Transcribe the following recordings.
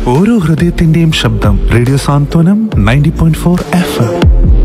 ഓരോ ഹൃദയത്തിന്റെയും ശബ്ദം radio Santhwanam ninety point four F M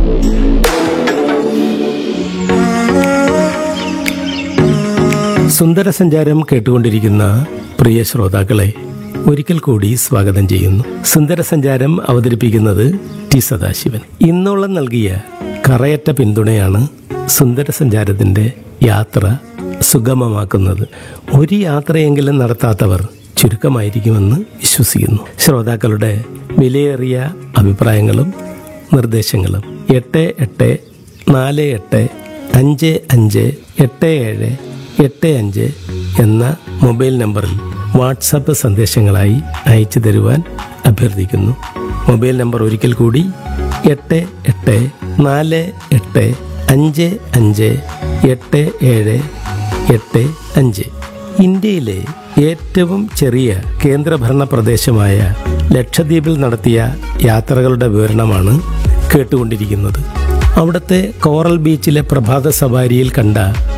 സുന്ദര സഞ്ചാരം കേട്ടുകൊണ്ടിരിക്കുന്ന പ്രിയ ശ്രോതാക്കളെ ഒരിക്കൽ കൂടി സ്വാഗതം ചെയ്യുന്നു സുന്ദര സഞ്ചാരം അവതരിപ്പിക്കുന്നത് ടി സദാശിവൻ ഇന്നോളം നൽകിയ കറയറ്റ പിന്തുണയാണ് സുന്ദര സഞ്ചാരത്തിന്റെ യാത്ര സുഗമമാക്കുന്നത് ഒരു യാത്രയെങ്കിലും നടത്താത്തവർ ചുരുക്കമായിരിക്കുമെന്ന് വിശ്വസിക്കുന്നു ശ്രോതാക്കളുടെ വിലയേറിയ അഭിപ്രായങ്ങളും നിർദ്ദേശങ്ങളും എട്ട് എട്ട് നാല് എട്ട് അഞ്ച് അഞ്ച് എട്ട് ഏഴ് എട്ട് അഞ്ച് എന്ന മൊബൈൽ നമ്പറിൽ വാട്സപ്പ് സന്ദേശങ്ങളായി അയച്ചു തരുവാൻ അഭ്യർത്ഥിക്കുന്നു മൊബൈൽ നമ്പർ ഒരിക്കൽ കൂടി എട്ട് എട്ട് നാല് എട്ട് അഞ്ച് അഞ്ച് എട്ട് ഏഴ് എട്ട് അഞ്ച് ഇന്ത്യയിലെ ഏറ്റവും ചെറിയ കേന്ദ്രഭരണ പ്രദേശമായ ലക്ഷദ്വീപിൽ നടത്തിയ യാത്രകളുടെ വിവരണമാണ് കേട്ടുകൊണ്ടിരിക്കുന്നത് അവിടുത്തെ കോറൽ ബീച്ചിലെ പ്രഭാത സവാരിയിൽ കണ്ട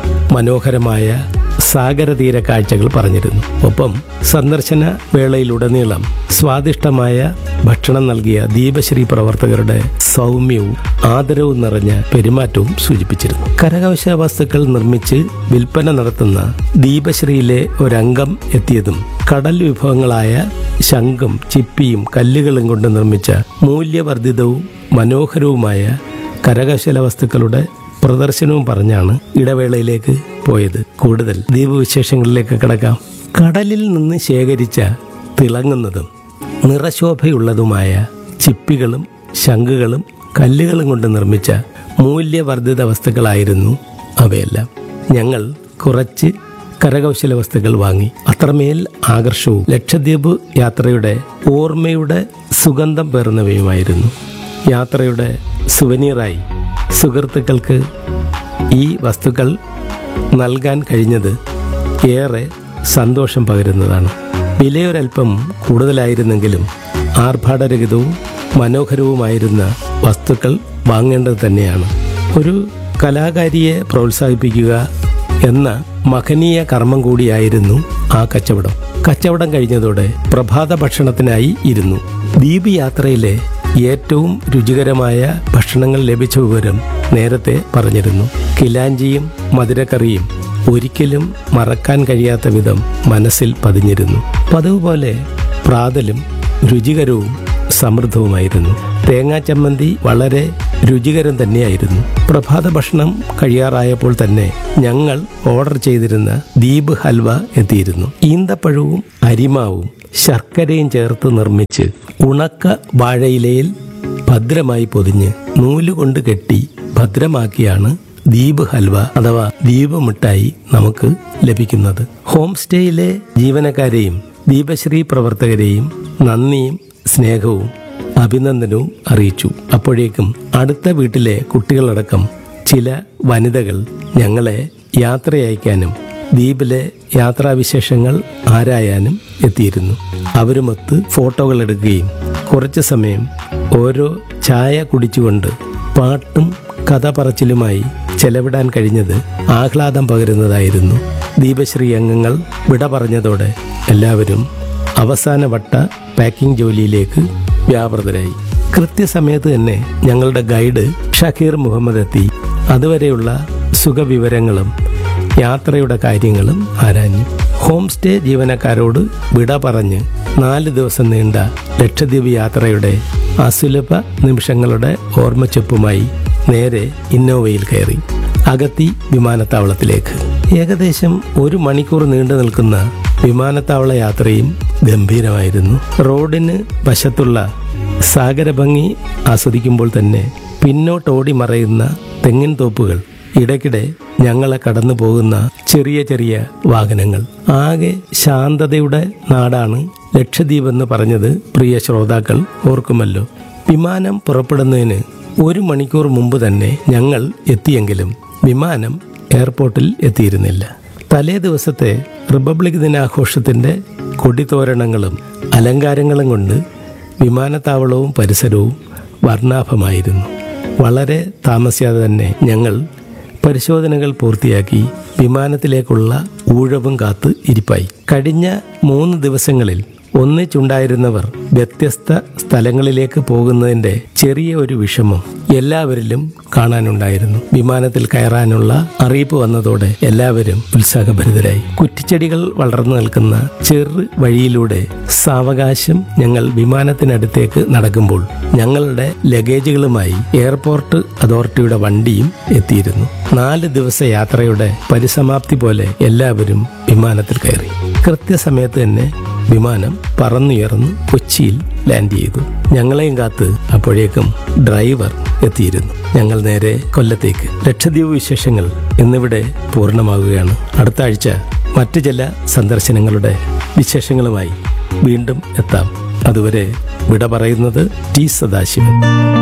മനോഹരമായ സാഗരതീര കാഴ്ചകൾ പറഞ്ഞിരുന്നു ഒപ്പം സന്ദർശന വേളയിലുടനീളം സ്വാദിഷ്ടമായ ഭക്ഷണം നൽകിയ ദീപശ്രീ പ്രവർത്തകരുടെ സൗമ്യവും ആദരവും നിറഞ്ഞ പെരുമാറ്റവും സൂചിപ്പിച്ചിരുന്നു കരകൗശല വസ്തുക്കൾ നിർമ്മിച്ച് വിൽപ്പന നടത്തുന്ന ദീപശ്രീയിലെ ഒരംഗം എത്തിയതും കടൽ വിഭവങ്ങളായ ശംഖും ചിപ്പിയും കല്ലുകളും കൊണ്ട് നിർമ്മിച്ച മൂല്യവർദ്ധിതവും മനോഹരവുമായ കരകൗശല വസ്തുക്കളുടെ പ്രദർശനവും പറഞ്ഞാണ് ഇടവേളയിലേക്ക് പോയത് കൂടുതൽ ദ്വീപ് വിശേഷങ്ങളിലേക്ക് കിടക്കാം കടലിൽ നിന്ന് ശേഖരിച്ച തിളങ്ങുന്നതും നിറശോഭയുള്ളതുമായ ചിപ്പികളും ശംഖുകളും കല്ലുകളും കൊണ്ട് നിർമ്മിച്ച മൂല്യവർദ്ധിത വസ്തുക്കളായിരുന്നു അവയെല്ലാം ഞങ്ങൾ കുറച്ച് കരകൗശല വസ്തുക്കൾ വാങ്ങി അത്രമേൽ ആകർഷവും ലക്ഷദ്വീപ് യാത്രയുടെ ഓർമ്മയുടെ സുഗന്ധം പേർന്നവയുമായിരുന്നു യാത്രയുടെ സുവനീറായി സുഹൃത്തുക്കൾക്ക് ഈ വസ്തുക്കൾ നൽകാൻ കഴിഞ്ഞത് ഏറെ സന്തോഷം പകരുന്നതാണ് വിലയൊരൽപ്പം കൂടുതലായിരുന്നെങ്കിലും ആർഭാടരഹിതവും മനോഹരവുമായിരുന്ന വസ്തുക്കൾ വാങ്ങേണ്ടത് തന്നെയാണ് ഒരു കലാകാരിയെ പ്രോത്സാഹിപ്പിക്കുക എന്ന മഹനീയ കർമ്മം കൂടിയായിരുന്നു ആ കച്ചവടം കച്ചവടം കഴിഞ്ഞതോടെ പ്രഭാത ഭക്ഷണത്തിനായി ഇരുന്നു ദ്വീപ് യാത്രയിലെ ഏറ്റവും രുചികരമായ ഭക്ഷണങ്ങൾ ലഭിച്ച വിവരം നേരത്തെ പറഞ്ഞിരുന്നു കിലാഞ്ചിയും മധുരക്കറിയും ഒരിക്കലും മറക്കാൻ കഴിയാത്ത വിധം മനസ്സിൽ പതിഞ്ഞിരുന്നു പതിവ് പോലെ പ്രാതലും രുചികരവും സമൃദ്ധവുമായിരുന്നു തേങ്ങാ ചമ്മന്തി വളരെ രുചികരം തന്നെയായിരുന്നു പ്രഭാത ഭക്ഷണം കഴിയാറായപ്പോൾ തന്നെ ഞങ്ങൾ ഓർഡർ ചെയ്തിരുന്ന ദ്വീപ് ഹൽവ എത്തിയിരുന്നു ഈന്തപ്പഴവും അരിമാവും ശർക്കരയും ചേർത്ത് നിർമ്മിച്ച് ഉണക്ക വാഴയിലയിൽ ഭദ്രമായി പൊതിഞ്ഞ് നൂലുകൊണ്ട് കെട്ടി ഭദ്രമാക്കിയാണ് ദ്വീപ് ഹൽവ അഥവാ ദ്വീപ് മിഠായി നമുക്ക് ലഭിക്കുന്നത് ഹോം സ്റ്റേയിലെ ജീവനക്കാരെയും ദീപശ്രീ പ്രവർത്തകരെയും നന്ദിയും സ്നേഹവും അഭിനന്ദനവും അറിയിച്ചു അപ്പോഴേക്കും അടുത്ത വീട്ടിലെ കുട്ടികളടക്കം ചില വനിതകൾ ഞങ്ങളെ യാത്രയയക്കാനും ദ്വീപിലെ യാത്രാവിശേഷങ്ങൾ ആരായാനും എത്തിയിരുന്നു അവരുമൊത്ത് ഫോട്ടോകൾ എടുക്കുകയും കുറച്ചു സമയം ഓരോ ചായ കുടിച്ചുകൊണ്ട് പാട്ടും കഥ പറച്ചിലുമായി ചെലവിടാൻ കഴിഞ്ഞത് ആഹ്ലാദം പകരുന്നതായിരുന്നു ദീപശ്രീ അംഗങ്ങൾ വിട പറഞ്ഞതോടെ എല്ലാവരും അവസാനവട്ട പാക്കിംഗ് ജോലിയിലേക്ക് വ്യാപൃതരായി കൃത്യസമയത്ത് തന്നെ ഞങ്ങളുടെ ഗൈഡ് ഷക്കീർ മുഹമ്മദ് എത്തി അതുവരെയുള്ള സുഖവിവരങ്ങളും യാത്രയുടെ കാര്യങ്ങളും ആരാഞ്ഞു ഹോം സ്റ്റേ ജീവനക്കാരോട് വിട പറഞ്ഞ് നാല് ദിവസം നീണ്ട ലക്ഷദ്വീപ് യാത്രയുടെ അസുലഭ നിമിഷങ്ങളുടെ ഓർമ്മച്ചൊപ്പുമായി നേരെ ഇന്നോവയിൽ കയറി അഗത്തി വിമാനത്താവളത്തിലേക്ക് ഏകദേശം ഒരു മണിക്കൂർ നീണ്ടു നിൽക്കുന്ന വിമാനത്താവള യാത്രയും ഗംഭീരമായിരുന്നു റോഡിന് വശത്തുള്ള സാഗരഭംഗി ആസ്വദിക്കുമ്പോൾ തന്നെ പിന്നോട്ടോടി മറയുന്ന തെങ്ങിൻ തോപ്പുകൾ ഇടയ്ക്കിടെ ഞങ്ങളെ കടന്നു പോകുന്ന ചെറിയ ചെറിയ വാഹനങ്ങൾ ആകെ ശാന്തതയുടെ നാടാണ് ലക്ഷദ്വീപ് എന്ന് പറഞ്ഞത് പ്രിയ ശ്രോതാക്കൾ ഓർക്കുമല്ലോ വിമാനം പുറപ്പെടുന്നതിന് ഒരു മണിക്കൂർ മുമ്പ് തന്നെ ഞങ്ങൾ എത്തിയെങ്കിലും വിമാനം എയർപോർട്ടിൽ എത്തിയിരുന്നില്ല തലേ ദിവസത്തെ റിപ്പബ്ലിക് ദിനാഘോഷത്തിന്റെ കൊടിതോരണങ്ങളും അലങ്കാരങ്ങളും കൊണ്ട് വിമാനത്താവളവും പരിസരവും വർണ്ണാഭമായിരുന്നു വളരെ താമസിയാതെ തന്നെ ഞങ്ങൾ പരിശോധനകൾ പൂർത്തിയാക്കി വിമാനത്തിലേക്കുള്ള ഊഴവും കാത്ത് ഇരിപ്പായി കഴിഞ്ഞ മൂന്ന് ദിവസങ്ങളിൽ ഒന്നിച്ചുണ്ടായിരുന്നവർ വ്യത്യസ്ത സ്ഥലങ്ങളിലേക്ക് പോകുന്നതിന്റെ ചെറിയ ഒരു വിഷമം എല്ലാവരിലും കാണാനുണ്ടായിരുന്നു വിമാനത്തിൽ കയറാനുള്ള അറിയിപ്പ് വന്നതോടെ എല്ലാവരും ഉത്സാഹഭരിതരായി കുറ്റിച്ചെടികൾ വളർന്നു നിൽക്കുന്ന ചെറു വഴിയിലൂടെ സാവകാശം ഞങ്ങൾ വിമാനത്തിനടുത്തേക്ക് നടക്കുമ്പോൾ ഞങ്ങളുടെ ലഗേജുകളുമായി എയർപോർട്ട് അതോറിറ്റിയുടെ വണ്ടിയും എത്തിയിരുന്നു നാല് ദിവസ യാത്രയുടെ പരിസമാപ്തി പോലെ എല്ലാവരും വിമാനത്തിൽ കയറി കൃത്യസമയത്ത് തന്നെ വിമാനം പറന്നുയർന്ന് കൊച്ചിയിൽ ലാൻഡ് ചെയ്തു ഞങ്ങളെയും കാത്ത് അപ്പോഴേക്കും ഡ്രൈവർ എത്തിയിരുന്നു ഞങ്ങൾ നേരെ കൊല്ലത്തേക്ക് ലക്ഷദ്വീപ് വിശേഷങ്ങൾ എന്നിവിടെ പൂർണ്ണമാവുകയാണ് അടുത്ത ആഴ്ച മറ്റു ചില സന്ദർശനങ്ങളുടെ വിശേഷങ്ങളുമായി വീണ്ടും എത്താം അതുവരെ വിട പറയുന്നത് ടി സദാശിവൻ